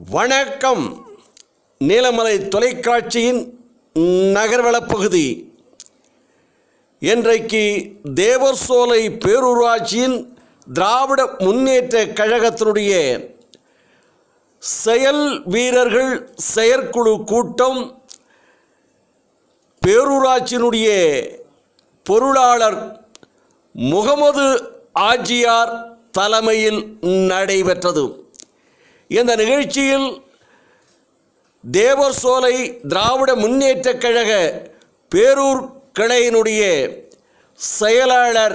வணக்கம் நீலமலை தொலைக்காட்சியின் நகர்வளப் பகுதி இன்றைக்கு தேவர்சோலை பேரூராட்சியின் திராவிட முன்னேற்ற கழகத்தினுடைய செயல் வீரர்கள் செயற்குழு கூட்டம் பேரூராட்சியினுடைய பொருளாளர் முகமது ஆஜியார் தலைமையில் நடைபெற்றது இந்த நிகழ்ச்சியில் தேவர்சோலை திராவிட முன்னேற்றக் கழக பேரூர் கிளையினுடைய செயலாளர்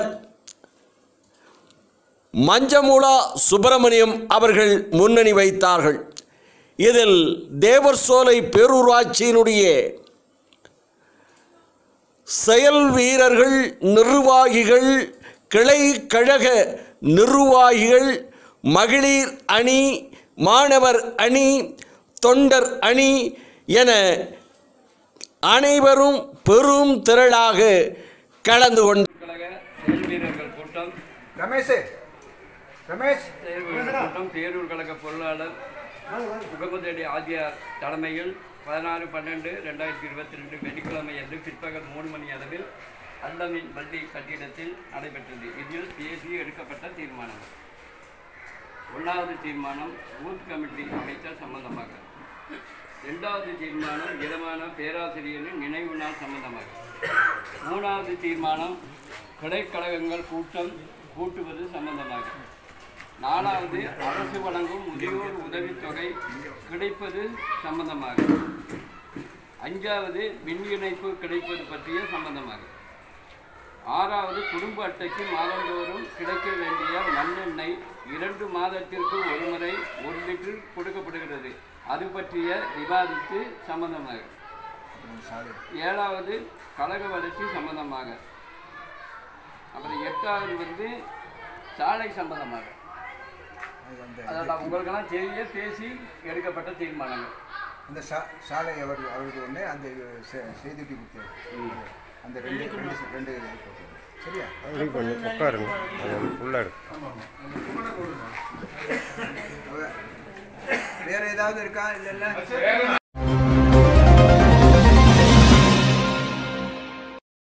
மஞ்சமுலா சுப்பிரமணியம் அவர்கள் முன்னணி வைத்தார்கள் இதில் தேவர்சோலை பேரூராட்சியினுடைய செயல் வீரர்கள் நிர்வாகிகள் கிளை கழக நிர்வாகிகள் மகளிர் அணி மாணவர் அணி தொண்டர் அணி என அனைவரும் பெரும் திரளாக கலந்து கொண்டு கழக செயல் வீரர்கள் கூட்டம் ரமேஷ் ரமேஷ் செயல் வீரர்கள் கூட்டம் பேரூர் கழக பொருளாளர் முகமது ஆதியார் தலைமையில் பதினாறு பன்னெண்டு ரெண்டாயிரத்தி இருபத்தி ரெண்டு வெள்ளிக்கிழமை அன்று பிற்பகல் மூணு மணி அளவில் அல்லமின் பள்ளி கட்டிடத்தில் நடைபெற்றது இதில் பேசி எடுக்கப்பட்ட தீர்மானம் ஒன்றாவது தீர்மானம் பூத் கமிட்டி அமைத்தல் சம்பந்தமாக இரண்டாவது தீர்மானம் இடமான பேராசிரியரின் நினைவு நாள் சம்பந்தமாக மூணாவது தீர்மானம் கிளைக்கழகங்கள் கூட்டம் கூட்டுவது சம்பந்தமாக நாலாவது அரசு வழங்கும் முதியோர் உதவித்தொகை கிடைப்பது சம்பந்தமாக அஞ்சாவது மின் இணைப்பு கிடைப்பது பற்றிய சம்பந்தமாக ஆறாவது குடும்ப அட்டைக்கு மாதந்தோறும் கிடைக்க வேண்டிய மண்ணெண்ணெய் இரண்டு மாதத்திற்கு ஒரு முறை ஒரு லிட்டர் கொடுக்கப்படுகிறது அது பற்றிய விவாதித்து சம்பந்தமாக ஏழாவது கழக வளர்ச்சி சம்பந்தமாக அப்புறம் எட்டாவது வந்து சாலை சம்பந்தமாக அதான் உங்களுக்கெல்லாம் தெரிய பேசி எடுக்கப்பட்ட தீர்மானங்கள் அந்த சா- சாலை அவர் அவருக்கு ஒன்று அந்த செ- செய்திக்கு கொடுத்தாரு அந்த ரெண்டு ரெண்டு செ- ரெண்டு இது போட்டாரு. சரியா அப்படி கொஞ்சம் உட்காருங்க அது ஃபுல்லாக அவ- வேற ஏதாவது இருக்கா இல்லைல்ல